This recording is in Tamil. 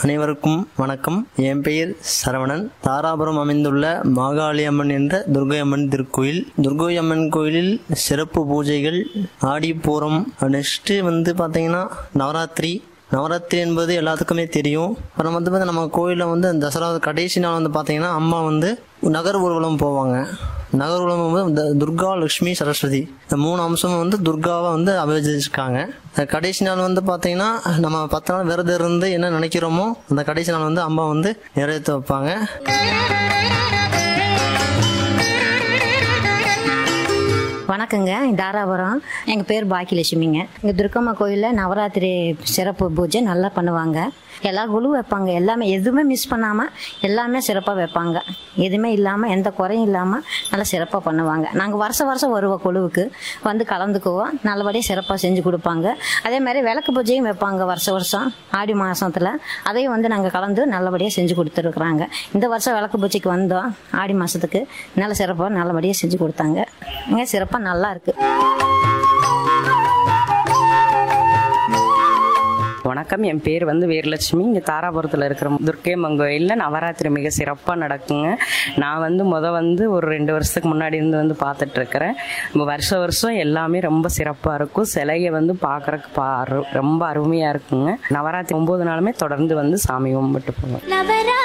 அனைவருக்கும் வணக்கம் என் பெயர் சரவணன் தாராபுரம் அமைந்துள்ள மாகாளி அம்மன் என்ற துர்கை அம்மன் திருக்கோயில் துர்கை அம்மன் கோயிலில் சிறப்பு பூஜைகள் ஆடிப்பூரம் நெக்ஸ்ட்டு வந்து பார்த்தீங்கன்னா நவராத்திரி நவராத்திரி என்பது எல்லாத்துக்குமே தெரியும் அப்புறம் வந்து பார்த்தா நம்ம கோயிலில் வந்து அந்த தசரா கடைசி நாள் வந்து பார்த்தீங்கன்னா அம்மா வந்து நகர் ஊர்வலம் போவாங்க நகர் ஊர்வலம் வந்து இந்த துர்கா லக்ஷ்மி சரஸ்வதி இந்த மூணு அம்சமும் வந்து துர்காவை வந்து அபிவர்ஜிச்சிருக்காங்க அந்த கடைசி நாள் வந்து பார்த்தீங்கன்னா நம்ம பத்து நாள் விரதம் இருந்து என்ன நினைக்கிறோமோ அந்த கடைசி நாள் வந்து அம்மா வந்து நிறைவேற்ற வைப்பாங்க வணக்கங்க தாராபுரம் எங்கள் பேர் பாக்கியலட்சுமிங்க இங்கே துர்க்கம்மா கோயிலில் நவராத்திரி சிறப்பு பூஜை நல்லா பண்ணுவாங்க எல்லா குழு வைப்பாங்க எல்லாமே எதுவுமே மிஸ் பண்ணாமல் எல்லாமே சிறப்பாக வைப்பாங்க எதுவுமே இல்லாமல் எந்த குறையும் இல்லாமல் நல்லா சிறப்பாக பண்ணுவாங்க நாங்கள் வருஷம் வருஷம் வருவோம் குழுவுக்கு வந்து கலந்துக்குவோம் நல்லபடியாக சிறப்பாக செஞ்சு கொடுப்பாங்க அதே மாதிரி விளக்கு பூஜையும் வைப்பாங்க வருஷம் வருஷம் ஆடி மாதத்தில் அதையும் வந்து நாங்கள் கலந்து நல்லபடியாக செஞ்சு கொடுத்துருக்குறாங்க இந்த வருஷம் விளக்கு பூஜைக்கு வந்தோம் ஆடி மாதத்துக்கு நல்ல சிறப்பாக நல்லபடியாக செஞ்சு கொடுத்தாங்க இங்கே சிறப்பாக நல்லா இருக்கு வணக்கம் என் பேர் வந்து வீரலட்சுமி இங்கே தாராபுரத்தில் இருக்கிற துர்க்கையம்மன் கோயிலில் நவராத்திரி மிக சிறப்பாக நடக்குங்க நான் வந்து முத வந்து ஒரு ரெண்டு வருஷத்துக்கு முன்னாடி இருந்து வந்து பார்த்துட்டு இருக்கிறேன் வருஷம் வருஷம் எல்லாமே ரொம்ப சிறப்பாக இருக்கும் சிலையை வந்து பார்க்கறக்கு பா அரு- ரொம்ப அருமையாக இருக்குங்க நவராத்திரி ஒம்பது நாளுமே தொடர்ந்து வந்து சாமி கும்பிட்டு போவோம்